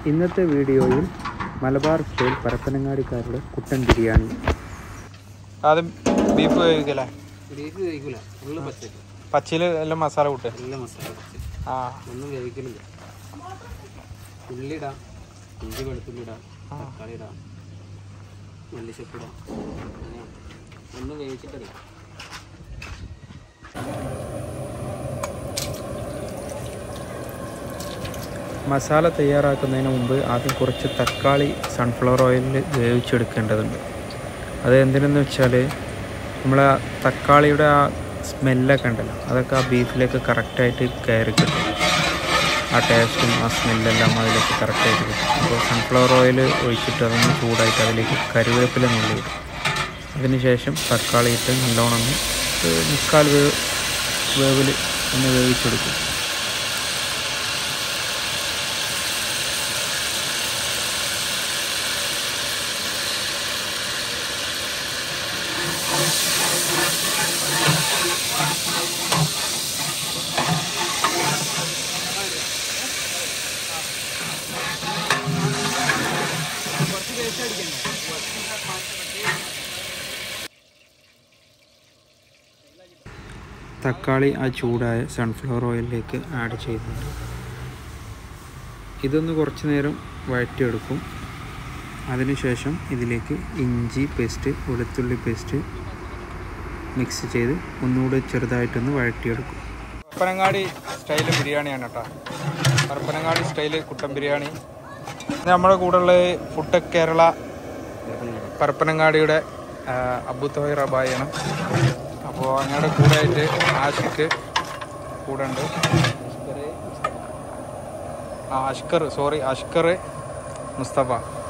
ഇന്നത്തെ വീഡിയോയിൽ മലബാർ സ്റ്റൈൽ പരപ്പനങ്ങാടിക്കാരുടെ കുട്ടൻ ബിരിയാണി ആദ്യം ബീഫ് കഴിക്കല്ലേ ബീഫ് കഴിക്കൂല ഫുള്ള് പച്ചക്ക് പച്ചയിൽ എല്ലാം മസാല കൂട്ട് നല്ല മസാല പച്ച ആ ഒന്നും വേവിക്കലില്ല ഉള്ളിടാം ഇഞ്ചി വെളുത്തുള്ളി ഇടാം തക്കാളി ഇടാം മല്ലിച്ചപ്പ് ഇടാം അങ്ങനെ ഒന്നും വേവിച്ചിട്ടില്ല മസാല തയ്യാറാക്കുന്നതിന് മുമ്പ് ആദ്യം കുറച്ച് തക്കാളി സൺഫ്ലവർ ഓയിലിൽ വേവിച്ചെടുക്കേണ്ടതുണ്ട് അത് എന്തിനെന്ന് വെച്ചാൽ നമ്മൾ ആ തക്കാളിയുടെ ആ സ്മെല്ലൊക്കെ ഉണ്ടല്ലോ അതൊക്കെ ആ ബീഫിലേക്ക് കറക്റ്റായിട്ട് കയറി കിട്ടും ആ ടേസ്റ്റും ആ സ്മെല്ലെല്ലാം അതിലേക്ക് കറക്റ്റായിട്ട് കിട്ടും അപ്പോൾ സൺഫ്ലവർ ഓയിൽ ഒഴിച്ചിട്ട് അതൊന്ന് ചൂടായിട്ട് അതിലേക്ക് കരുവേപ്പില നുള്ളിയിടും അതിനുശേഷം തക്കാളി ഇട്ട് നല്ലോണം ഒന്ന് ഒരു മുക്കാൽ വേവ് വേവിൽ ഒന്ന് വേവിച്ചെടുക്കും തക്കാളി ആ ചൂടായ സൺഫ്ലവർ ഓയിലിലേക്ക് ആഡ് ചെയ്യുന്നുണ്ട് ഇതൊന്ന് കുറച്ച് നേരം വഴറ്റിയെടുക്കും അതിനുശേഷം ഇതിലേക്ക് ഇഞ്ചി പേസ്റ്റ് വെളുത്തുള്ളി പേസ്റ്റ് മിക്സ് ചെയ്ത് ഒന്നുകൂടെ ചെറുതായിട്ടൊന്ന് വഴറ്റിയെടുക്കും പരപ്പനങ്ങാടി സ്റ്റൈല് ബിരിയാണിയാണ് കേട്ടോ പരപ്പനങ്ങാടി സ്റ്റൈല് കുട്ടൻ ബിരിയാണി ഇത് നമ്മുടെ കൂടെയുള്ള ഫുഡ് കേരള പരപ്പനങ്ങാടിയുടെ ആ, അബു തോയർ അബായാണ് അപ്പോൾ ഞങ്ങളുടെ കൂടെ ആയിട്ട് ആഷിക്ക് കൂടെ ഉണ്ട് ആ അഷ്കർ സോറി അഷ്കർ മുസ്തഫ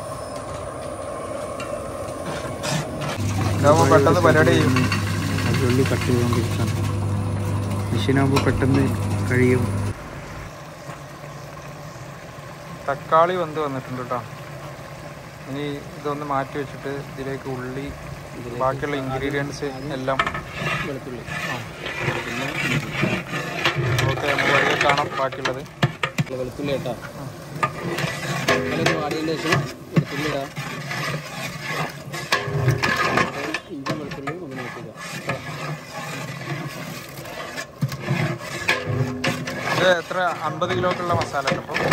ഇതാവുമ്പോൾ പെട്ടെന്ന് പരിപാടി ചെയ്യും ഉള്ളി കട്ട് ചെയ്തുകൊണ്ടിരിക്കുകയാണ് മെഷീനാകുമ്പോൾ പെട്ടെന്ന് കഴിയും തക്കാളി വന്ന് വന്നിട്ടുണ്ട് കേട്ടോ ഇനി ഇതൊന്ന് മാറ്റി വെച്ചിട്ട് ഇതിലേക്ക് ഉള്ളി ബാക്കിയുള്ള ഇൻഗ്രീഡിയൻസ് എല്ലാം വെളുത്തുള്ളി ആ പിന്നെ ഇഞ്ചി. ഓക്കെ നമുക്ക് വഴിയെ കാണാം ബാക്കിയുള്ളത് നല്ല വെളുത്തുള്ളി ഇട്ടാ തക്കാളി വാടിയതിന് ശേഷം വെളുത്തുള്ളി ഇടാം ഇഞ്ചി വെളുത്തുള്ളി ഒന്ന് നോക്കുക ഇത് എത്ര അമ്പത് കിലോക്കുള്ള മസാല അല്ലേ അപ്പോൾ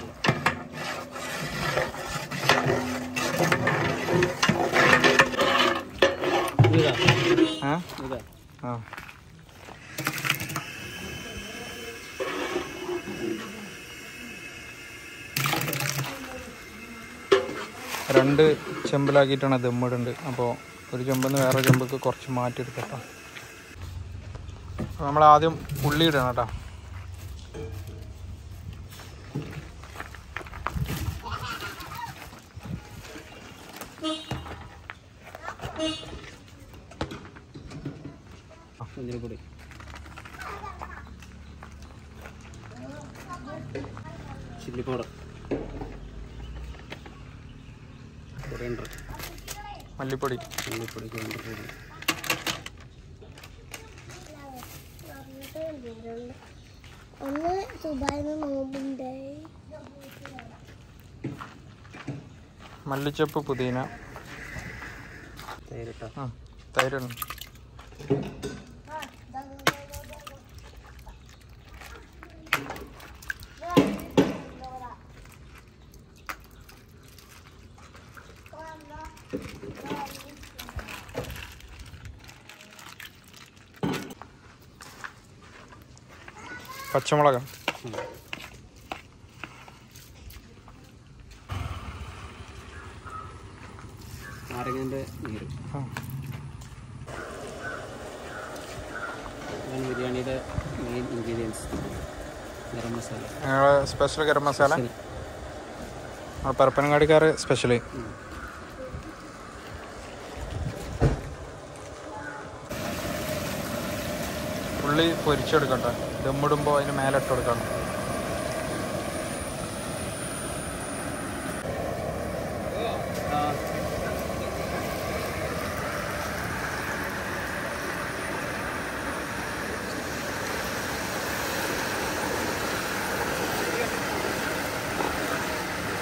ഇതാ ഏ ഇതാ ആ രണ്ട് ചെമ്പിലാക്കിയിട്ടാണ് ദമ്മിടുണ്ട് അപ്പോൾ ഒരു ചെമ്പെന്ന് വേറെ ചെമ്പക്ക് കുറച്ച് മാറ്റിയെടുക്കട്ടോ നമ്മൾ ആദ്യം ഉള്ളി ഇടണം കേട്ടോ മഞ്ഞൾപ്പൊടി ചില്ലി പൗഡർ കൊറിയണ്ടർ മല്ലിപ്പൊടി മല്ലിപ്പൊടി കൊറിയണ്ടർ പൊടി ഒന്ന് സുബായിന്ന് നോമ്പുണ്ട് മല്ലിച്ചപ്പ് പുതിന തൈരിട്ട ആ തൈരുണ്ട് പച്ചമുളക് നാരങ്ങൻ്റെ നീര് ആ ഇതാണ് ബിരിയാണിയുടെ മെയിൻ ഇൻഗ്രീഡിയൻസ് ഗരം മസാല ഞങ്ങളെ സ്പെഷ്യൽ ഗരം മസാല നമ്മുടെ പരപ്പനങ്ങാടിക്കാർ സ്പെഷ്യൽ ഉള്ളി പൊരിച്ചെടുക്കട്ടെ ദമ്മിടുമ്പോൾ അതിന് മേലെ ഇട്ട് കൊടുക്കണം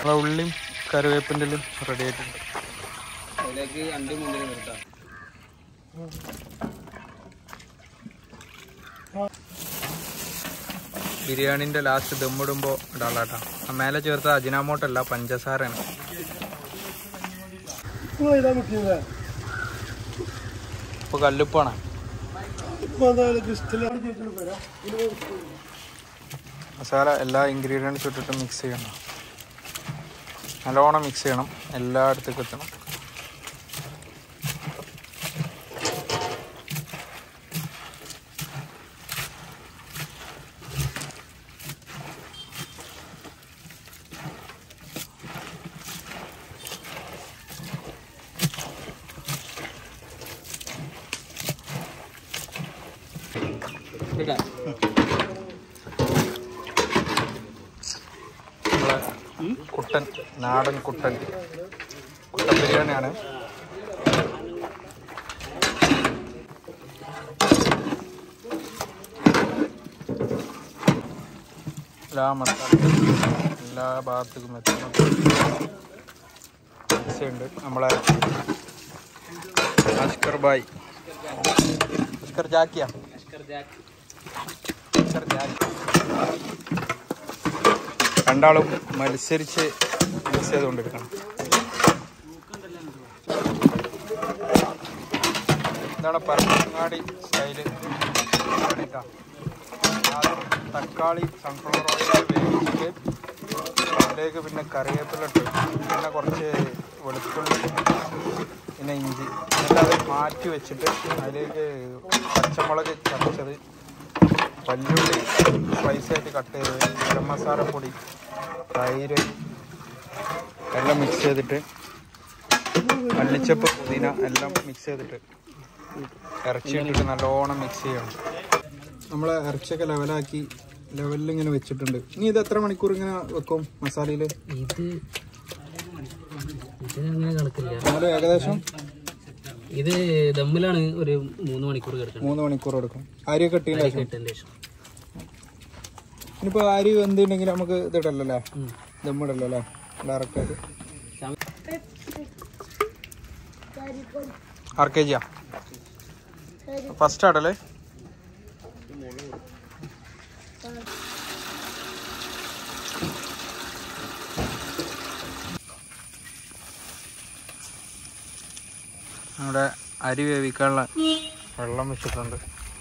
നമ്മളെ ഉള്ളിയും കറിവേപ്പിൻ്റെ റെഡി ആയിട്ടുണ്ട് അതിലേക്ക് രണ്ട് മുന്നിൽ നിർത്താം ബിരിയാണിൻ്റെ ലാസ്റ്റ് ദമ്മിടുമ്പോൾ ഇടാളാട്ടാ ആ മേലെ ചേർത്ത അജിനാമോട്ടല്ല പഞ്ചസാരയാണ് ഇപ്പോൾ കല്ലുപ്പാണ് മസാല എല്ലാ ഇൻഗ്രീഡിയൻസും ഇട്ടിട്ട് മിക്സ് ചെയ്യണം നല്ലോണം മിക്സ് ചെയ്യണം എല്ലായിടത്തേക്കും എത്തണം ഇടാം നമ്മളെ കുട്ടൻ നാടൻ കുട്ടൻ കുട്ടൻ ബിരിയാണിയാണ് എല്ലാ മസാല എല്ലാ ഭാഗത്തേക്കും എത്തുന്ന മിക്സ് ഉണ്ട് നമ്മളെ അഷ്കർ ബായ് അഷ്കർ ജാക്കിയ അഷ്കർ ജാക്ക് അഷ്കർ ജാക്കി രണ്ടാളും മത്സരിച്ച് മിക്സ് ചെയ്തുകൊണ്ടിരിക്കണം ഇതാണ് പരങ്ങാടി സ്റ്റൈല് ബിരിയാണിട്ടാ. ആദ്യം തക്കാളി സൺഫ്ലവർ ഓയിൽ വേവിച്ചിട്ട് അതിലേക്ക് പിന്നെ കറിവേപ്പില ഇട്ട് പിന്നെ കുറച്ച് വെളുത്തുള്ളി പിന്നെ ഇഞ്ചി എന്നിട്ട് അത് മാറ്റി വെച്ചിട്ട് അതിലേക്ക് പച്ചമുളക് ചതച്ചത് വല്യുള്ളി സ്പൈസായിട്ട് കട്ട് ചെയ്ത് ഗരം മസാല പൊടി തൈര് എല്ലാം മിക്സ് ചെയ്തിട്ട് മല്ലിച്ചപ്പ് പുതിന എല്ലാം മിക്സ് ചെയ്തിട്ട് ഇറച്ചി ഇട്ടിട്ട് നല്ലോണം മിക്സ് ചെയ്യണം നമ്മൾ ഇറച്ചിയൊക്കെ ലെവലാക്കി ലെവലിൽ ഇങ്ങനെ വെച്ചിട്ടുണ്ട് ഇനി ഇത് എത്ര മണിക്കൂർ ഇങ്ങനെ വെക്കും മസാലയിൽ ഇത് ഇതിനങ്ങനെ കണക്കില്ല എന്നാലും ഏകദേശം ഇത് ദമ്മിലാണ് ഒരു മൂന്ന് മണിക്കൂർ കിടക്കുന്നത് മൂന്ന് മണിക്കൂർ എടുക്കും അരിയൊക്കെ ഇട്ടതിന് ശേഷം കിട്ടതിന് ശേഷം ഇനിയിപ്പോൾ അരി എന്തുണ്ടെങ്കിൽ നമുക്ക് ഇതിടല്ലോ അല്ലേ ദമ്മിടല്ലോ അല്ലേ ഡയറക്റ്റ് ആയിട്ട് ആർ കെ ജിയാ ഫസ്റ്റ് ആടല്ലേ നമ്മുടെ അരി വേവിക്കാനുള്ള വെള്ളം വെച്ചിട്ടുണ്ട്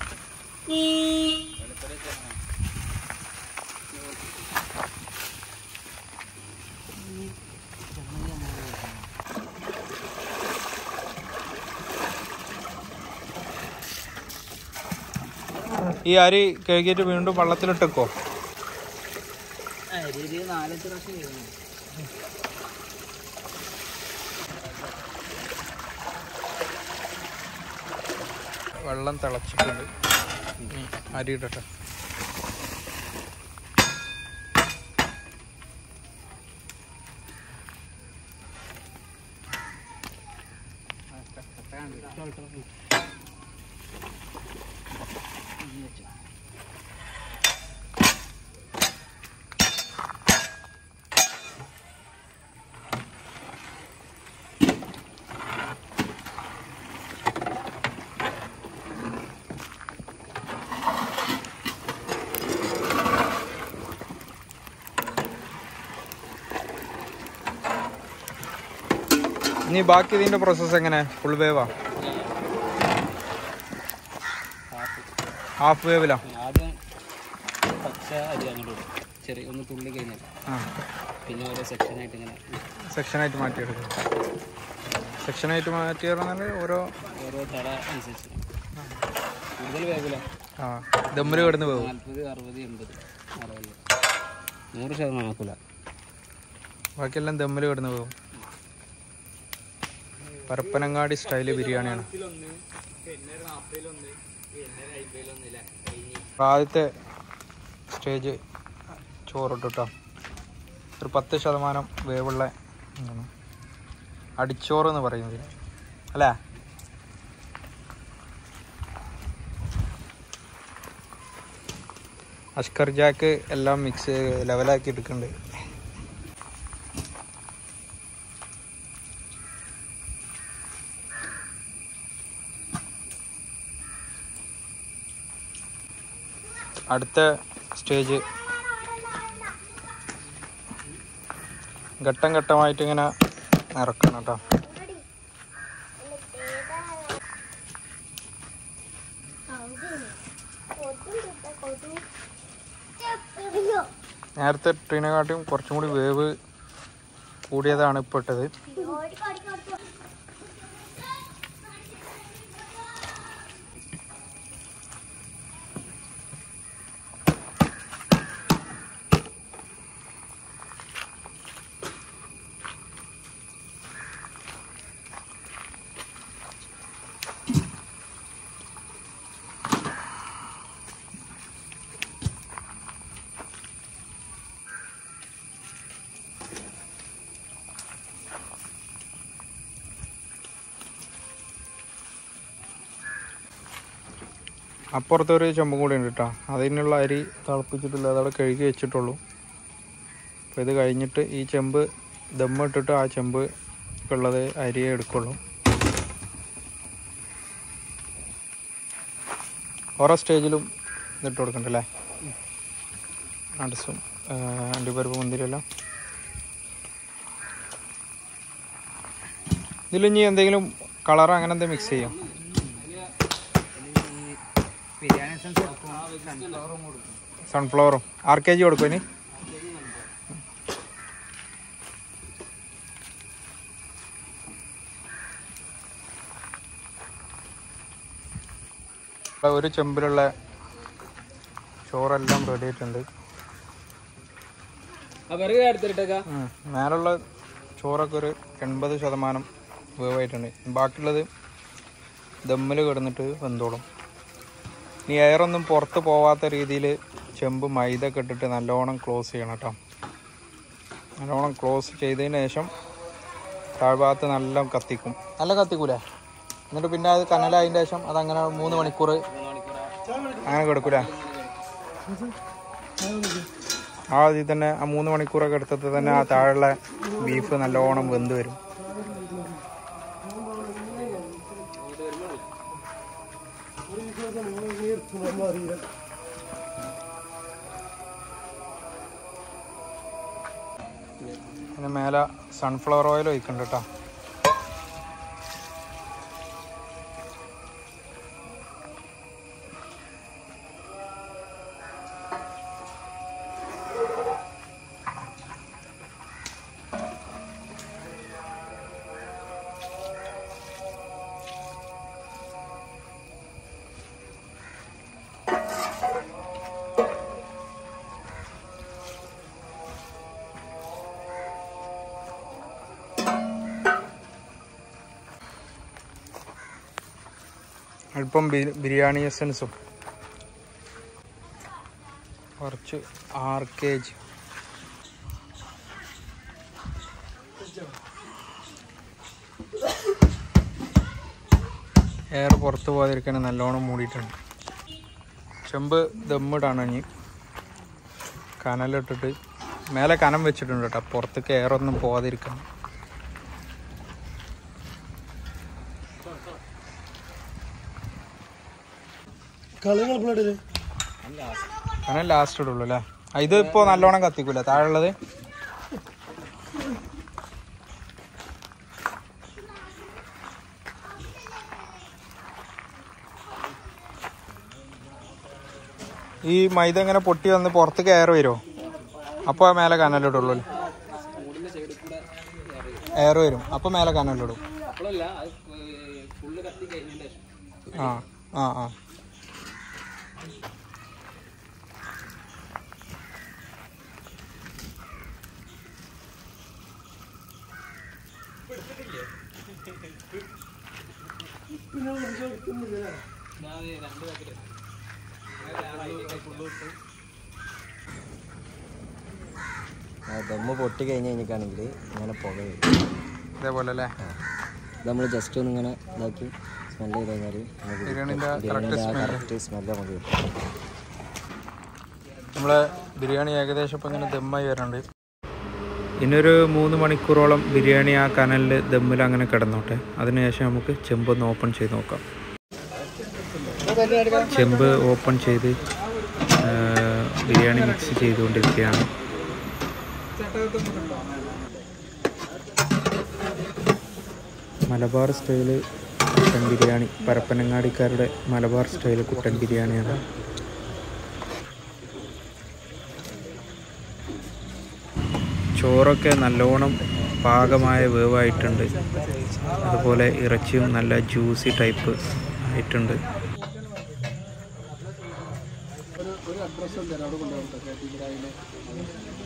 ഈ അരി കഴുകിയിട്ട് വീണ്ടും വെള്ളത്തിലിട്ടേക്കോ അരി നാലഞ്ച് പ്രാവശ്യം കഴിക്കണം വെള്ളം തിളച്ചിട്ടുണ്ട് ഇനി അരി ഇടട്ടെ ഇനി ബാക്കി ഇതിന്റെ പ്രോസസ്സ് എങ്ങനെ ഫുൾ വേവാ ഹാഫ് വേവിലാ ആദ്യം പച്ച അരി അങ്ങോട്ട് ഇടും ചെറിയ ഒന്ന് തുള്ളി കഴിഞ്ഞാൽ ആ പിന്നെ ഓരോ സെക്ഷനായിട്ട് ഇങ്ങനെ സെക്ഷനായിട്ട് മാറ്റിയെടുക്കും സെക്ഷനായിട്ട് മാറ്റി പറഞ്ഞാൽ ഓരോ ഓരോ തട അനുസരിച്ച് കൂടുതൽ വേഗില്ല ആ ദമ്മിൽ കിടന്ന് വേവും നാൽപ്പത് അറുപത് എൺപത് അറുപത് നൂറ് ശതമാനം ആക്കൂല ബാക്കിയെല്ലാം ദമ്മിൽ കിടന്ന് വേവും പരപ്പനങ്ങാടി സ്റ്റൈല് ബിരിയാണിയാണ് ആദ്യത്തെ സ്റ്റേജ് ചോറിട്ടോ ഒരു പത്ത് ശതമാനം വേവുള്ള എന്താണ് അടിച്ചോറ് എന്ന് പറയുന്നത് അല്ലേ അഷ്കർ ജാക്ക് എല്ലാം മിക്സ് ലെവലാക്കി എടുക്കുന്നുണ്ട് അടുത്ത സ്റ്റേജ് ഘട്ടം ഘട്ടമായിട്ട് ഇങ്ങനെ ഇറക്കണം കേട്ടോ നേരത്തെ ഇട്ടതിനെക്കാട്ടിയും കുറച്ചും കൂടി വേവ് കൂടിയതാണ് ഇപ്പോൾ ഇട്ടത് അപ്പുറത്തെ ഒരു ചെമ്പും കൂടി ഉണ്ട് കേട്ടോ അതിനുള്ള അരി തിളപ്പിച്ചിട്ടില്ല അതവിടെ കഴുകി വെച്ചിട്ടുള്ളൂ അപ്പോൾ ഇത് കഴിഞ്ഞിട്ട് ഈ ചെമ്പ് ദമ്മിട്ടിട്ട് ആ ചെമ്പ് ഉള്ളത് അരിയെ എടുക്കുള്ളൂ ഓരോ സ്റ്റേജിലും ഇതിട്ട് കൊടുക്കണ്ടല്ലേ നട്സും അണ്ടിപ്പരിപ്പ് മുന്തിരിയെല്ലാം ഇതിലിനി എന്തെങ്കിലും കളർ അങ്ങനെ എന്തെങ്കിലും മിക്സ് ചെയ്യാം ബിരിയാണി എസൻസ് കൊടുക്കും സൺഫ്ലവറും കൊടുക്കും സൺഫ്ലവറും ആർ കെ ജി കൊടുക്കും ഇനി ഇവിടെ ഒരു ചെമ്പിലുള്ള ചോറെല്ലാം റെഡി ആയിട്ടുണ്ട് അവർക്ക് എടുത്തിട്ടേക്കാ ഉം. മേലുള്ള ചോറൊക്കെ ഒരു എൺപത് ശതമാനം വേവായിട്ടുണ്ട് ബാക്കിയുള്ളത് ദമ്മിൽ കിടന്നിട്ട് വെന്തോളും ഇനി എയറൊന്നും പുറത്ത് പോവാത്ത രീതിയിൽ ചെമ്പ് മൈദ ഒക്കെ ഇട്ടിട്ട് നല്ലോണം ക്ലോസ് ചെയ്യണം കേട്ടോ നല്ലോണം ക്ലോസ് ചെയ്തതിന് ശേഷം താഴ്ഭാഗത്ത് നല്ല കത്തിക്കും നല്ല കത്തിക്കൂലേ എന്നിട്ട് പിന്നെ അത് കനലായതിൻ്റെ ശേഷം അതങ്ങനെ മൂന്ന് മണിക്കൂർ അങ്ങനെ കിടക്കൂലേ ആ ഇതിൽ തന്നെ ആ മൂന്ന് മണിക്കൂറൊക്കെ എടുത്തിട്ട് തന്നെ ആ താഴെയുള്ള ബീഫ് നല്ലോണം വെന്ത് വരും അതിന് മേലെ സൺഫ്ലവർ ഓയിൽ ഒഴിക്കണ്ട കേട്ടോ അല്പം ബി- ബിരിയാണി എസൻസും കുറച്ച് ആർ കെ ജി എയർ പുറത്ത് പോകാതിരിക്കാൻ നല്ലോണം മൂടിയിട്ടുണ്ട് ചെമ്പ് ദമ്മിടാണ് ഇനി കനലിട്ടിട്ട് മേലെ കനം വെച്ചിട്ടുണ്ട് കേട്ടോ പുറത്തേക്ക് എയറൊന്നും പോകാതിരിക്കാൻ കനം ലാസ്റ്റ് ഇടുള്ളൂ അല്ലേ ആ, ഇത് ഇപ്പോൾ നല്ലോണം കത്തിക്കൂല താഴെയുള്ളത് ഈ മൈദ ഇങ്ങനെ പൊട്ടി വന്ന് പുറത്തേക്ക് എയർ വരുമോ അപ്പോൾ മേലെ കനലിടുള്ളൂ അല്ലേ മൂടിന്റെ സൈഡിൽ കൂടെ എയർ വരും അപ്പോൾ മേലെ കനലിടും അപ്പോഴല്ല അത് ഫുള്ള് കത്തി കഴിഞ്ഞതിന്റെ ശേഷം ആ ആ ആ രണ്ട് പാക്കറ്റ് ദമ്മ് പൊട്ടി കഴിഞ്ഞ് കഴിഞ്ഞിട്ടാണെങ്കിൽ ഇങ്ങനെ പുക വരും ഇതേപോലെ അല്ലേ നമ്മൾ ജസ്റ്റ് ഒന്ന് ഇങ്ങനെ ഇതാക്കി സ്മെല്ല് ചെയ്ത് കഴിഞ്ഞാൽ നമുക്ക് ബിരിയാണിൻ്റെ ബിരിയാണിയുടെ ആ കറക്റ്റ് കറക്റ്റ് സ്മെല്ല് നമുക്ക് കിട്ടും നമ്മളെ ബിരിയാണി ഏകദേശം ഇപ്പം ഇങ്ങനെ ദമ്മായി വരുന്നുണ്ട് ഇനിയൊരു മൂന്ന് മണിക്കൂറോളം ബിരിയാണി ആ കനലിൽ ദമ്മിൽ അങ്ങനെ കിടന്നോട്ടെ അതിനുശേഷം നമുക്ക് ചെമ്പ് ഒന്ന് ഓപ്പൺ ചെയ്ത് നോക്കാം ചെമ്പ് ഓപ്പൺ ചെയ്ത് ആ, ബിരിയാണി മിക്സ് ചെയ്തുകൊണ്ടിരിക്കുകയാണ് മലബാർ സ്റ്റൈല് കുട്ടൻ ബിരിയാണി പരപ്പനങ്ങാടിക്കാരുടെ മലബാർ സ്റ്റൈല് കുട്ടൻ ബിരിയാണിയാണ് ചോറൊക്കെ നല്ലോണം പാകമായ വേവായിട്ടുണ്ട് അതുപോലെ ഇറച്ചിയും നല്ല ജ്യൂസി ടൈപ്പ് ആയിട്ടുണ്ട് ഒരു അഡ്രസ്സ് തരാം അവിടെ കൊണ്ടുപോകട്ടെ